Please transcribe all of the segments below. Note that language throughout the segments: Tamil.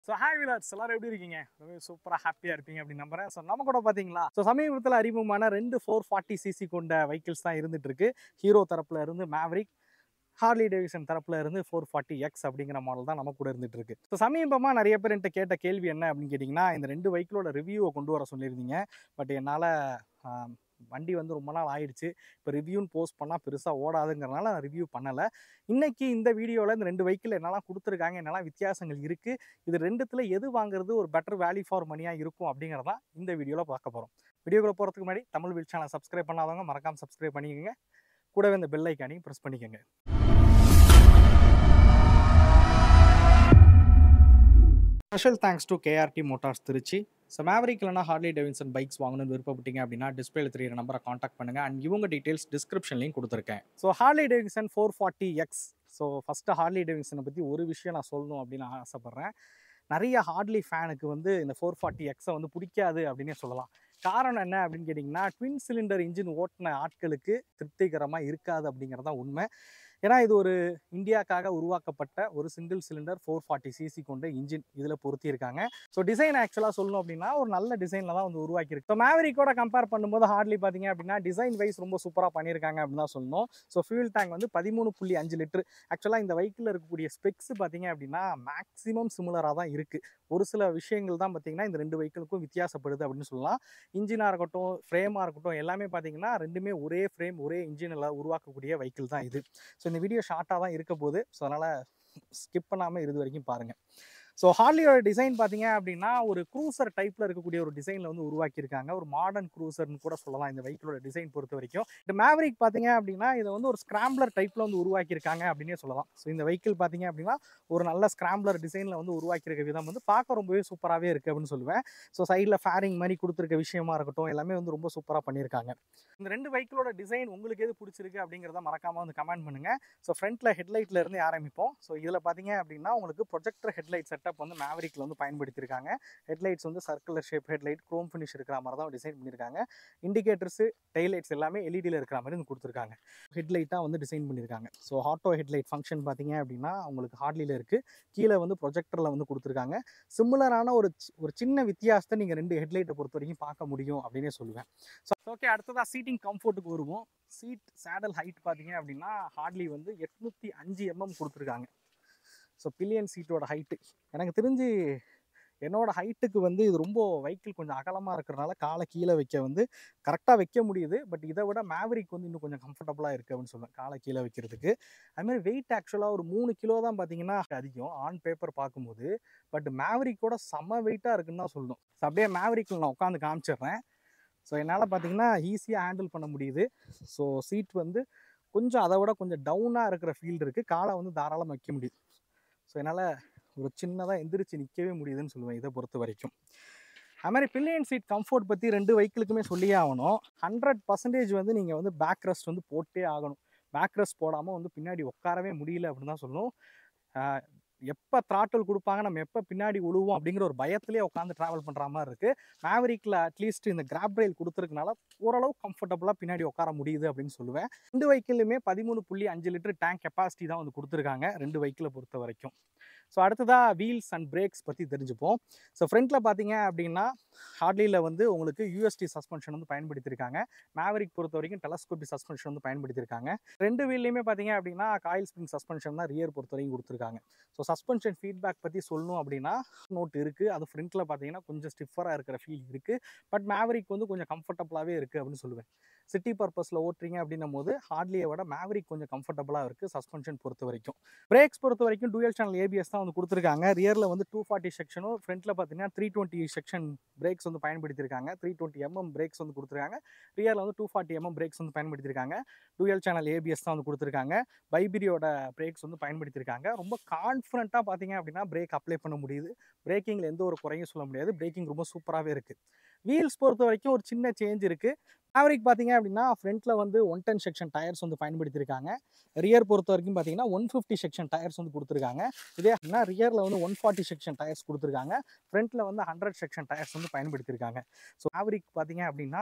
ஸோ ஹாய் விலாட்ஸ் எல்லாரும் எப்படி இருக்கீங்க ரொம்ப சூப்பராக ஹாப்பியாக இருப்பீங்க அப்படின்னு நம்புறேன் ஸோ நம்ம கூட பார்த்தீங்களா ஸோ சமீபத்தில் அறிமுகமான ரெண்டு ஃபோர் ஃபார்ட்டி சிசி கொண்ட வெஹிக்கிள்ஸ் தான் இருந்துட்டு இருக்கு ஹீரோ தரப்புல இருந்து மேவரிக் ஹார்லி டேவிசன் தரப்புல இருந்து ஃபோர் ஃபார்ட்டி எக்ஸ் அப்படிங்கிற மாடல் தான் நம்ம கூட இருந்துட்டு இருக்கு ஸோ சமீபமாக நிறைய பேர் என்கிட்ட கேட்ட கேள்வி என்ன அப்படின்னு கேட்டிங்கன்னா இந்த ரெண்டு வெஹிக்கிளோட ரிவ்யூவை கொண்டு வர சொல்லியிருந்தீங்க பட் என்னால் வண்டி வந்து ரொம்ப நாள் ஆயிடுச்சு இப்போ ரிவ்யூன்னு போஸ்ட் பண்ணால் பெருசாக ஓடாதுங்கிறனால நான் ரிவ்யூ பண்ணலை இன்னைக்கு இந்த வீடியோவில் இந்த ரெண்டு வெஹிக்கிள் என்னெல்லாம் கொடுத்துருக்காங்க என்னெல்லாம் வித்தியாசங்கள் இருக்குது இது ரெண்டுத்தில் எது வாங்குறது ஒரு பெட்டர் வேல்யூ ஃபார் மணியாக இருக்கும் அப்படிங்கிறதான் இந்த வீடியோவில் பார்க்க போகிறோம் வீடியோக்குள்ள போகிறதுக்கு முன்னாடி தமிழ் வில் சேனல் சப்ஸ்கிரைப் பண்ணாதவங்க மறக்காம சப்ஸ்கிரைப் பண்ணிக்கோங்க கூடவே இந்த பெல் ஐக்கானையும் ப்ரெஸ் பண்ணிக்கோங்க special thanks to KRT motors Trichy so Maverick இல்லைனா ஹார்லி டெவின்சன் பைக்ஸ் வாங்கணும்னு விருப்பப்பட்டீங்க அப்படின்னா டிஸ்பிளேல தெரியிற நம்பரை காண்டாக்ட் பண்ணுங்கள் அண்ட் இவங்க டீட்டெயில்ஸ் டிஸ்கிரிப்ஷன்லையும் கொடுத்துருக்கேன் so Harley Davidson four forty X so first Harley டெவின்சனை பற்றி ஒரு விஷயம் நான் சொல்லணும் அப்படின்னு நான் ஆசைப்பட்றேன் நிறைய ஹார்ட்லி ஃபேனுக்கு வந்து இந்த ஃபோர் ஃபார்ட்டி எக்ஸை வந்து பிடிக்காது அப்படின்னே சொல்லலாம் காரணம் என்ன அப்படின்னு கேட்டிங்கன்னா ட்வின் சிலிண்டர் இன்ஜின் ஓட்டின ஆட்களுக்கு திருப்திகரமாக இருக்காது அப்படிங்கிறது தான் உண்மை ஏன்னா இது ஒரு இந்தியாக்காக உருவாக்கப்பட்ட ஒரு single cylinder four forty CC கொண்ட இன்ஜின் இதில் பொருத்தியிருக்காங்க ஸோ டிசைன் ஆக்சுவலாக சொல்லணும் அப்படின்னா ஒரு நல்ல டிசைனில் தான் வந்து உருவாக்கியிருக்கு ஸோ மேவரிக்கோட கம்பேர் பண்ணும்போது ஹார்ட்லி பார்த்தீங்க அப்படின்னா டிசைன் வைஸ் ரொம்ப சூப்பராக பண்ணியிருக்காங்க அப்படின்னு தான் சொல்லணும் ஸோ ஃபியூல் டேங்க் வந்து பதிமூணு புள்ளி அஞ்சு லிட்டர் ஆக்சுவலாக இந்த வெஹிக்கிளில் இருக்கக்கூடிய ஸ்பெக்ஸ் பார்த்தீங்க அப்படின்னா மேக்ஸிமம் சிமிலராக தான் இருக்குது ஒரு சில விஷயங்கள் தான் பார்த்தீங்கன்னா இந்த ரெண்டு வெஹிக்கிளுக்கும் வித்தியாசப்படுது அப்படின்னு சொல்லலாம் இன்ஜினாக இருக்கட்டும் ஃப்ரேமாக இருக்கட்டும் எல்லாமே பார்த்தீங்கன்னா ரெண்டுமே ஒரே ஃப்ரேம் ஒரே இன்ஜினில் உருவாக்கக்கூடிய வெஹிக்கிள் தான் இது ஸோ இந்த வீடியோ ஷார்ட்டாக தான் இருக்க போகுது ஸோ அதனால் ஸ்கிப் பண்ணாமல் இது வரைக்கும் பாருங்கள் ஸோ ஹார்லியோட டிசைன் பார்த்தீங்க அப்படின்னா ஒரு க்ரூசர் டைப்பில் இருக்கக்கூடிய ஒரு டிசைனில் வந்து உருவாக்கியிருக்காங்க ஒரு மாடர்ன் க்ரூசர்னு கூட சொல்லலாம் இந்த வெஹிக்கிளோட டிசைன் பொறுத்த வரைக்கும் இந்த மேவரிக் பார்த்தீங்க அப்படின்னா இதை வந்து ஒரு ஸ்கிராம்ப்ளர் டைப்பில் வந்து உருவாக்கியிருக்காங்க அப்படின்னே சொல்லலாம் ஸோ இந்த வெஹிக்கிள் பார்த்தீங்க அப்படின்னா ஒரு நல்ல ஸ்கிராம்ப்ளர் டிசைனில் வந்து உருவாக்கியிருக்க விதம் வந்து பார்க்க ரொம்பவே சூப்பராகவே இருக்குது அப்படின்னு சொல்லுவேன் ஸோ சைடில் ஃபேரிங் மாதிரி கொடுத்துருக்க விஷயமா இருக்கட்டும் எல்லாமே வந்து ரொம்ப சூப்பராக பண்ணியிருக்காங்க இந்த ரெண்டு வெஹிக்கிளோட டிசைன் உங்களுக்கு எது பிடிச்சிருக்கு அப்படிங்கிறத மறக்காமல் வந்து கமெண்ட் பண்ணுங்கள் ஸோ ஃப்ரண்ட்டில் ஹெட்லைட்டில் இருந்து ஆரம்பிப்போம் ஸோ இதில் பார்த்தீங்க அப்படின்னா உங்களுக்கு ப்ரொஜெக்டர் ஹெட்லைட் செட்டப் வந்து மேவரிக்கில் வந்து பயன்படுத்தியிருக்காங்க ஹெட்லைட்ஸ் வந்து circular shape headlight chrome finish இருக்கிற மாதிரி தான் டிசைன் பண்ணியிருக்காங்க இண்டிகேட்டர்ஸு டெய்லைட்ஸ் எல்லாமே எல்இடியில் இருக்கிற மாதிரி வந்து கொடுத்துருக்காங்க ஹெட்லைட்டாக வந்து டிசைன் பண்ணியிருக்காங்க ஸோ ஆட்டோ ஹெட்லைட் ஃபங்க்ஷன் பார்த்தீங்க அப்படின்னா உங்களுக்கு ஹார்ட்லியில் இருக்குது கீழே வந்து ப்ரொஜெக்டரில் வந்து கொடுத்துருக்காங்க சிமிலரான ஒரு சி- ஒரு சின்ன வித்தியாசத்தை நீங்கள் ரெண்டு ஹெட்லைட்டை பொறுத்த வரைக்கும் பார்க்க முடியும் அப்படின்னே சொல்லுவேன் ஸோ ஓகே அடுத்ததாக சீட்டிங் கம்ஃபர்ட்டுக்கு வருவோம் சீட் சேடல் ஹைட் பார்த்தீங்க அப்படின்னா ஹார்ட்லி வந்து எட்நூற்றி அஞ்சு எம்எம் கொடுத்துருக்காங்க ஸோ பில்லியன் சீட்டோட ஹைட்டு எனக்கு தெரிஞ்சு என்னோட ஹைட்டுக்கு வந்து இது ரொம்ப வெஹிக்கிள் கொஞ்சம் அகலமாக இருக்கிறனால காலை கீழே வைக்க வந்து கரெக்டாக வைக்க முடியுது பட் இதை விட மேவரிக் வந்து இன்னும் கொஞ்சம் கம்ஃபர்டபுளாக இருக்குது அப்படின்னு சொல்லுவேன் காலை கீழே வைக்கிறதுக்கு அதுமாதிரி வெயிட் ஆக்சுவலாக ஒரு மூணு கிலோ தான் பார்த்தீங்கன்னா அதிகம் ஆன் பேப்பர் பார்க்கும்போது பட் மேவரிக்கோட செம வெயிட்டாக இருக்குன்னு தான் சொல்லணும் ஸோ அப்படியே மேவரிக்கில் நான் உட்காந்து காமிச்சிடுறேன் ஸோ என்னால் பார்த்தீங்கன்னா ஈஸியாக ஹேண்டில் பண்ண முடியுது ஸோ சீட் வந்து கொஞ்சம் அதை விட கொஞ்சம் டவுனாக இருக்கிற ஃபீல்டு இருக்குது காலை வந்து தாராளமாக வைக்க முடியுது ஸோ என்னால் ஒரு சின்னதாக எந்திரிச்சு நிற்கவே முடியுதுன்னு சொல்லுவேன் இதை பொறுத்த வரைக்கும் அது மாதிரி பில்லியன் சீட் கம்ஃபர்ட் பற்றி ரெண்டு வெஹிக்கிளுக்குமே சொல்லியே ஆகணும் ஹண்ட்ரட் பர்சன்டேஜ் வந்து நீங்கள் வந்து பேக் ரெஸ்ட் வந்து போட்டே ஆகணும் பேக் ரெஸ்ட் போடாமல் வந்து பின்னாடி உட்காரவே முடியல அப்படின்னு தான் சொல்லணும் ஆஹ் எப்போ த்ராட்டல் கொடுப்பாங்க நம்ம எப்போ பின்னாடி விழுவோம் அப்படிங்கிற ஒரு பயத்திலே உட்காந்து ட்ராவல் பண்ணுற மாதிரி இருக்குது மேவரிக்கில் அட்லீஸ்ட் இந்த கிராப் ரயில் கொடுத்துருக்கனால ஓரளவு கம்ஃபர்டபுளாக பின்னாடி உட்கார முடியுது அப்படின்னு சொல்லுவேன் ரெண்டு வெஹிக்கிளுமே பதிமூணு புள்ளி அஞ்சு லிட்டர் டேங்க் கெப்பாசிட்டி தான் வந்து கொடுத்துருக்காங்க ரெண்டு வெஹிக்கிளை பொறுத்த வரைக்கும் ஸோ அடுத்ததாக வீல்ஸ் அண்ட் பிரேக்ஸ் பற்றி தெரிஞ்சுப்போம் ஸோ ஃப்ரண்ட்டில் பார்த்தீங்க அப்படின்னா ஹார்ட்லியில் வந்து உங்களுக்கு யூஎஸ்டி சஸ்பென்ஷன் வந்து பயன்படுத்தியிருக்காங்க மேவரிக் பொறுத்த வரைக்கும் டெலஸ்கோபி சஸ்பென்ஷன் வந்து பயன்படுத்தியிருக்காங்க ரெண்டு வீல்லையுமே பார்த்தீங்க அப்படின்னா காயில் ஸ்ப்ரிங் சஸ்பென்ஷன் தான் ரியர் பொறுத்த வரைக்கும் கொடுத்துருக்காங்க ஸோ சஸ்பென்ஷன் ஃபீட்பேக் பற்றி சொல்லணும் அப்படின்னா நோட் இருக்குது அது ஃப்ரண்ட்டில் பார்த்தீங்கன்னா கொஞ்சம் ஸ்டிஃபராக இருக்கிற ஃபீல் இருக்குது பட் மேவரிக் வந்து கொஞ்சம் கம்ஃபர்டபுளாகவே இருக்குது அப்படின்னு சொல்லுவேன் சிட்டி பர்பஸில் ஓட்டுறீங்க அப்படின்னும் போது ஹார்ட்லியை விட மேவரிக் கொஞ்சம் கம்ஃபர்டபுளாக இருக்குது சஸ்பென்ஷன் பொறுத்த வரைக்கும் பிரேக்ஸ் பொறுத்த வரைக்கும் டூயல் சேனல் ஏபிஎஸ் தான் வந்து கொடுத்துருக்காங்க ரியரில் வந்து டூ ஃபார்ட்டி செக்ஷனும் ஃப்ரண்ட்டில் பார்த்தீங்கன்னா த்ரீ டுவெண்ட்டி செக்ஷன் பிரேக்ஸ் வந்து பயன்படுத்தியிருக்காங்க த்ரீ டுவெண்ட்டி எம்எம் பிரேக்ஸ் வந்து கொடுத்துருக்காங்க ரியரில் வந்து டூ ஃபார்ட்டி எம்எம் பிரேக்ஸ் வந்து பயன்படுத்தியிருக்காங்க டூயல் சேனல் ஏபிஎஸ் தான் வந்து கொடுத்துருக்காங்க பைபிரியோட பிரேக்ஸ் வந்து பயன்படுத்தியிருக்காங்க ரொம்ப கான்ஃபிடண்ட்டாக பார்த்தீங்க அப்படின்னா பிரேக் அப்ளை பண்ண முடியுது பிரேக்கிங்கில் எந்த ஒரு குறையும் சொல்ல முடியாது பிரேக்கிங் ரொம்ப சூப்பராகவே இருக்குது வீல்ஸ் பொறுத்த வரைக்கும் ஒரு சின்ன சேஞ்ச் இருக்குது ஆவரேஜ் பார்த்தீங்க அப்படின்னா ஃப்ரண்ட்டில் வந்து ஒன் டென் செக்ஷன் டயர்ஸ் வந்து பயன்படுத்தியிருக்காங்க ரியர் பொறுத்த வரைக்கும் பார்த்தீங்கன்னா ஒன் ஃபிஃப்டி செக்ஷன் டயர்ஸ் வந்து கொடுத்துருக்காங்க இதே அப்படின்னா ரியரில் வந்து ஒன் ஃபார்ட்டி செக்ஷன் டயர்ஸ் கொடுத்துருக்காங்க ஃப்ரண்ட்டில் வந்து ஹண்ட்ரட் செக்ஷன் டயர்ஸ் வந்து பயன்படுத்தியிருக்காங்க ஸோ ஆவரேஜ் பார்த்தீங்க அப்படின்னா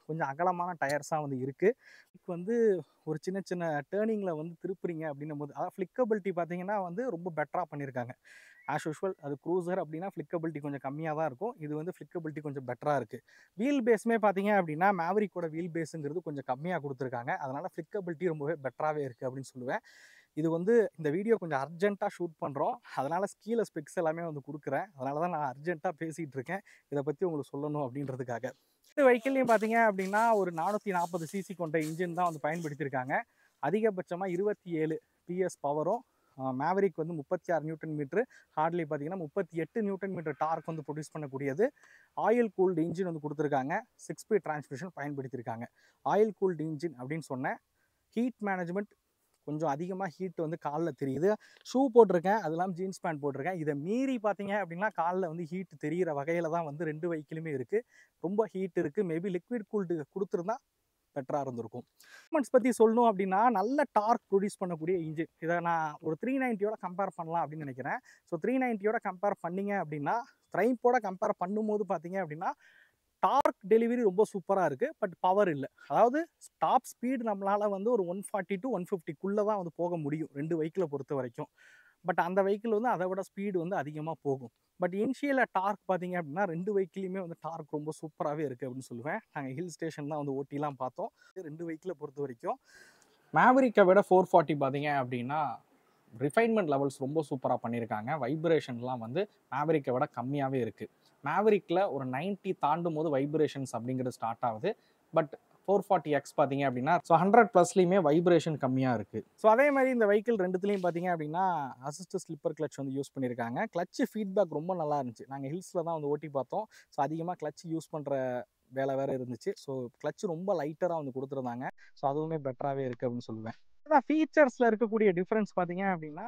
கொஞ்சம் அகலமான டயர்ஸாக வந்து இருக்குது இப்போ வந்து ஒரு சின்ன சின்ன டேர்னிங்கில் வந்து திருப்புறீங்க அப்படின்னும் போது அதாவது ஃப்ளிக்கபிலிட்டி பார்த்தீங்கன்னா வந்து ரொம்ப பெட்டராக பண்ணியிருக்காங்க ஆஸ் யூஷுவல் அது க்ரூசர் அப்படின்னா ஃப்ளிக்கபிலிட்டி கொஞ்சம் கம்மியாக தான் இருக்கும் இது வந்து ஃப்ளிக்கபிலிட்டி கொஞ்சம் பெட்டராக இருக்குது வீல் பேஸுமே பார்த்தீங்க அப்படின்னா மேவரிக்கோட வீல் பேஸுங்கிறது கொஞ்சம் கம்மியாக கொடுத்துருக்காங்க அதனால் ஃப்ளிக்கபிலிட்டி ரொம்பவே பெட்டராகவே இருக்குது அப்படின்னு சொல்லுவேன் இது வந்து இந்த வீடியோ கொஞ்சம் அர்ஜென்ட்டாக ஷூட் பண்ணுறோம் அதனால் கீழே ஸ்பெக்ஸ் எல்லாமே வந்து கொடுக்குறேன் அதனால தான் நான் அர்ஜென்ட்டாக பேசிகிட்டு இருக்கேன் இதை பற்றி உங்களுக்கு சொல்லணும் அப்படின்றதுக்காக இந்த வெஹிக்கிள்லையும் பார்த்தீங்க அப்படின்னா ஒரு நானூற்றி நாற்பது சிசி கொண்ட இன்ஜின் தான் வந்து பயன்படுத்தியிருக்காங்க அதிகபட்சமாக இருபத்தி ஏழு பிஎஸ் பவரும் மேவரிக் வந்து முப்பத்தி ஆறு நியூட்டன் மீட்ரு ஹார்ட்லி பார்த்தீங்கன்னா முப்பத்தி எட்டு நியூட்டன் மீட்டர் டார்க் வந்து ப்ரொடியூஸ் பண்ணக்கூடியது ஆயில் கூல்டு இன்ஜின் வந்து கொடுத்துருக்காங்க சிக்ஸ் ஸ்பீட் டிரான்ஸ்மிஷன் பயன்படுத்தியிருக்காங்க ஆயில் கூல்டு இன்ஜின் அப்படின்னு சொன்னேன் ஹீட் மேனேஜ்மெண்ட் கொஞ்சம் அதிகமாக ஹீட் வந்து காலில் தெரியுது ஷூ போட்டிருக்கேன் அது இல்லாமல் ஜீன்ஸ் பேண்ட் போட்டிருக்கேன் இதை மீறி பார்த்தீங்க அப்படின்னா காலில் வந்து ஹீட் தெரிகிற வகையில் தான் வந்து ரெண்டு வெஹிக்கிளுமே இருக்குது ரொம்ப ஹீட் இருக்குது மேபி லிக்விட் கூல்டு கொடுத்துருந்தா பெட்டராக இருந்திருக்கும் பர்ஃபார்மன்ஸ் பற்றி சொல்லணும் அப்படின்னா நல்ல டார்க் ப்ரொடியூஸ் பண்ணக்கூடிய இன்ஜின் இதை நான் ஒரு த்ரீ நைன்ட்டியோட கம்பேர் பண்ணலாம் அப்படின்னு நினைக்கிறேன் ஸோ த்ரீ நைன்ட்டியோட கம்பேர் பண்ணீங்க அப்படின்னா ட்ரைம்போட கம்பேர் பண்ணும்போது பார்த்தீங்க அப்படின்னா டார்க் டெலிவரி ரொம்ப சூப்பராக இருக்குது பட் பவர் இல்லை அதாவது டாப் ஸ்பீடு நம்மளால் வந்து ஒரு ஒன் ஃபார்ட்டி டு ஒன் ஃபிஃப்டிக்குள்ளே தான் வந்து போக முடியும் ரெண்டு வெஹிக்கிளை பொறுத்த வரைக்கும் பட் அந்த வெஹிக்கிள் வந்து அதை விட ஸ்பீடு வந்து அதிகமாக போகும் பட் இனிஷியலில் டார்க் பார்த்தீங்க அப்படின்னா ரெண்டு வெஹிக்கிளையுமே வந்து டார்க் ரொம்ப சூப்பராகவே இருக்குது அப்படின்னு சொல்லுவேன் நாங்கள் ஹில் ஸ்டேஷன் தான் வந்து ஓட்டிலாம் பார்த்தோம் ரெண்டு வெஹிக்கிளை பொறுத்த வரைக்கும் மேவரிக்கை விட ஃபோர் ஃபார்ட்டி பார்த்தீங்க அப்படின்னா ரிஃபைன்மெண்ட் லெவல்ஸ் ரொம்ப சூப்பராக பண்ணியிருக்காங்க வைப்ரேஷன்லாம் வந்து மேவரிக்கை விட கம்மியாகவே இருக்குது மேவரிக்கில் ஒரு 90 தாண்டும் போது வைப்ரேஷன்ஸ் அப்படிங்கிறது ஸ்டார்ட் ஆகுது பட் ஃபோர் ஃபார்ட்டி எக்ஸ் பார்த்தீங்க அப்படின்னா ஸோ ஹண்ட்ரட் ப்ளஸ்லேயுமே வைப்ரேஷன் கம்மியாக இருக்குது ஸோ அதே மாதிரி இந்த வெஹிக்கிள் ரெண்டுத்துலேயும் பார்த்தீங்க அப்படின்னா அசிஸ்ட் ஸ்லிப்பர் கிளச் வந்து யூஸ் பண்ணியிருக்காங்க கிளச் ஃபீட்பேக் ரொம்ப நல்லா இருந்துச்சு நாங்கள் ஹில்ஸில் தான் வந்து ஓட்டி பார்த்தோம் ஸோ அதிகமாக கிளச் யூஸ் பண்ணுற வேலை வேறு இருந்துச்சு ஸோ கிளச் ரொம்ப லைட்டராக வந்து கொடுத்துருந்தாங்க ஸோ அதுவுமே பெட்டராகவே இருக்குது அப்படின்னு சொல்லுவேன் அதான் ஃபீச்சர்ஸில் இருக்கக்கூடிய டிஃப்ரென்ஸ் பார்த்தீங்க அப்படின்னா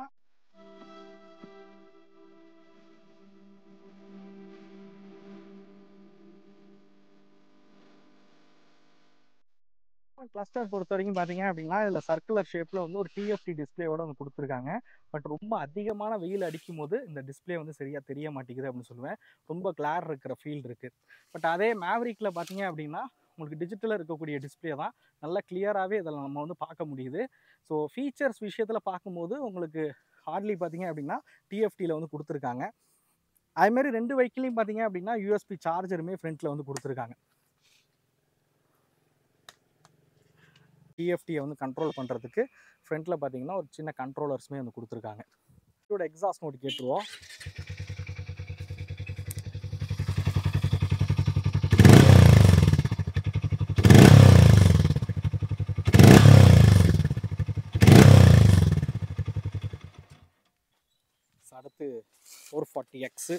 கிளஸ்டர் பொறுத்த வரைக்கும் பார்த்தீங்க அப்படின்னா இதில் சர்க்குலர் ஷேப்பில் வந்து ஒரு டிஎஃப்டி டிஸ்பிளேயோட வந்து கொடுத்துருக்காங்க பட் ரொம்ப அதிகமான வெயில் அடிக்கும் போது இந்த டிஸ்பிளே வந்து சரியாக தெரிய மாட்டேங்குது அப்படின்னு சொல்லுவேன் ரொம்ப கிளார் இருக்கிற ஃபீல் இருக்குது பட் அதே மேவரிக்கில் பார்த்தீங்க அப்படின்னா உங்களுக்கு டிஜிட்டலில் இருக்கக்கூடிய டிஸ்பிளே தான் நல்லா கிளியராகவே இதில் நம்ம வந்து பார்க்க முடியுது ஸோ ஃபீச்சர்ஸ் விஷயத்தில் பார்க்கும்போது உங்களுக்கு ஹார்ட்லி பார்த்தீங்க அப்படின்னா டிஎஃப்டியில் வந்து கொடுத்துருக்காங்க அதுமாரி ரெண்டு வெஹிக்கிளையும் பார்த்தீங்க அப்படின்னா யூஎஸ்பி சார்ஜருமே ஃப்ரண்ட்டில் வந்து கொடுத்துருக்காங்க டிஎஃப்டியை வந்து கண்ட்ரோல் பண்ணுறதுக்கு ஃப்ரண்ட்டில் பார்த்தீங்கன்னா ஒரு சின்ன கண்ட்ரோலர்ஸுமே வந்து கொடுத்துருக்காங்க இதோட எக்ஸாஸ்ட் நோட் கேட்டுருவோம் அடுத்து ஃபோர் ஃபார்ட்டி எக்ஸு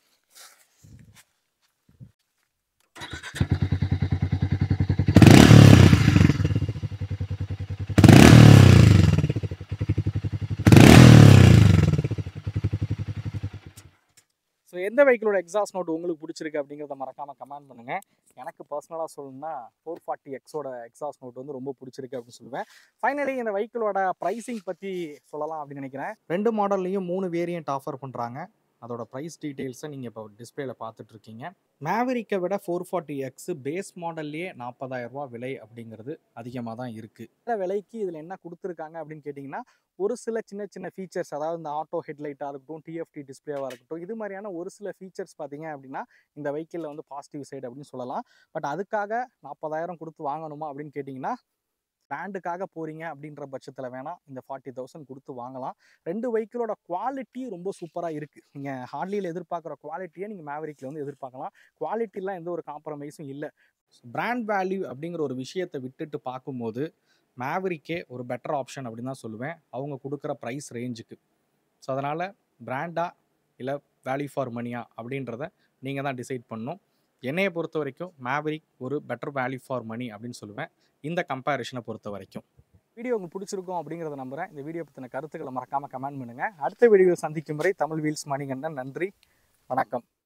ஸோ எந்த வெஹிக்கிளோட எக்ஸாஸ்ட் நோட் உங்களுக்கு பிடிச்சிருக்கு அப்படிங்கிறத மறக்காமல் கமெண்ட் பண்ணுங்கள் எனக்கு பர்சனலாக சொல்லணும்னா ஃபோர் ஃபார்ட்டி எக்ஸோட எக்ஸாஸ்ட் நோட் வந்து ரொம்ப பிடிச்சிருக்கு அப்படின்னு சொல்லுவேன் ஃபைனலி இந்த வெஹிக்கிளோட ப்ரைஸிங் பற்றி சொல்லலாம் அப்படின்னு நினைக்கிறேன் ரெண்டு மாடல்லையும் மூணு வேரியண்ட் ஆஃபர் பண்ணுறாங்க அதோட ப்ரைஸ் டீட்டெயில்ஸை நீங்கள் இப்போ டிஸ்பிளேல பார்த்துட்டு இருக்கீங்க மேவரிக்கை விட ஃபோர் ஃபார்ட்டி எக்ஸ் பேஸ் மாடல்லையே நாற்பதாயிரம் ரூபா விலை அப்படிங்கிறது அதிகமாக தான் இருக்குது இந்த விலைக்கு இதில் என்ன கொடுத்துருக்காங்க அப்படின்னு கேட்டிங்கன்னா ஒரு சில சின்ன சின்ன ஃபீச்சர்ஸ் அதாவது இந்த ஆட்டோ ஹெட்லைட்டாக இருக்கட்டும் டிஎஃப்டி டிஸ்பிளேவாக இருக்கட்டும் இது மாதிரியான ஒரு சில ஃபீச்சர்ஸ் பார்த்தீங்க அப்படின்னா இந்த வெஹிக்கிளில் வந்து பாசிட்டிவ் சைடு அப்படின்னு சொல்லலாம் பட் அதுக்காக நாற்பதாயிரம் கொடுத்து வாங்கணுமா அப்படின்னு கேட்டிங்கன்னா பிராண்டுக்காக போகிறீங்க அப்படின்ற பட்சத்தில் வேணால் இந்த ஃபார்ட்டி தௌசண்ட் கொடுத்து வாங்கலாம் ரெண்டு வெஹிக்கிளோட குவாலிட்டி ரொம்ப சூப்பராக இருக்குது நீங்கள் ஹார்ட்லியில் எதிர்பார்க்குற குவாலிட்டியை நீங்கள் மேவரிக்கில் வந்து எதிர்பார்க்கலாம் குவாலிட்டிலாம் எந்த ஒரு காம்ப்ரமைஸும் இல்லை பிராண்ட் வேல்யூ அப்படிங்கிற ஒரு விஷயத்தை விட்டுட்டு பார்க்கும்போது மேவரிக்கே ஒரு பெட்டர் ஆப்ஷன் அப்படின்னு தான் சொல்லுவேன் அவங்க கொடுக்குற ப்ரைஸ் ரேஞ்சுக்கு ஸோ அதனால் பிராண்டா இல்லை வேல்யூ ஃபார் மணியா அப்படின்றத நீங்கள் தான் டிசைட் பண்ணணும் என்னையை பொறுத்த வரைக்கும் மேவரிக் ஒரு பெட்டர் வேல்யூ ஃபார் மணி அப்படின்னு சொல்லுவேன் இந்த கம்பேரிஷனை பொறுத்த வரைக்கும் வீடியோ உங்களுக்கு பிடிச்சிருக்கும் அப்படிங்கிறத நம்புகிறேன் இந்த வீடியோ பற்றின கருத்துக்களை மறக்காமல் கமெண்ட் பண்ணுங்கள் அடுத்த வீடியோ சந்திக்கும் வரை தமிழ் வீல்ஸ் மணிகண்டன் நன்றி வணக்கம்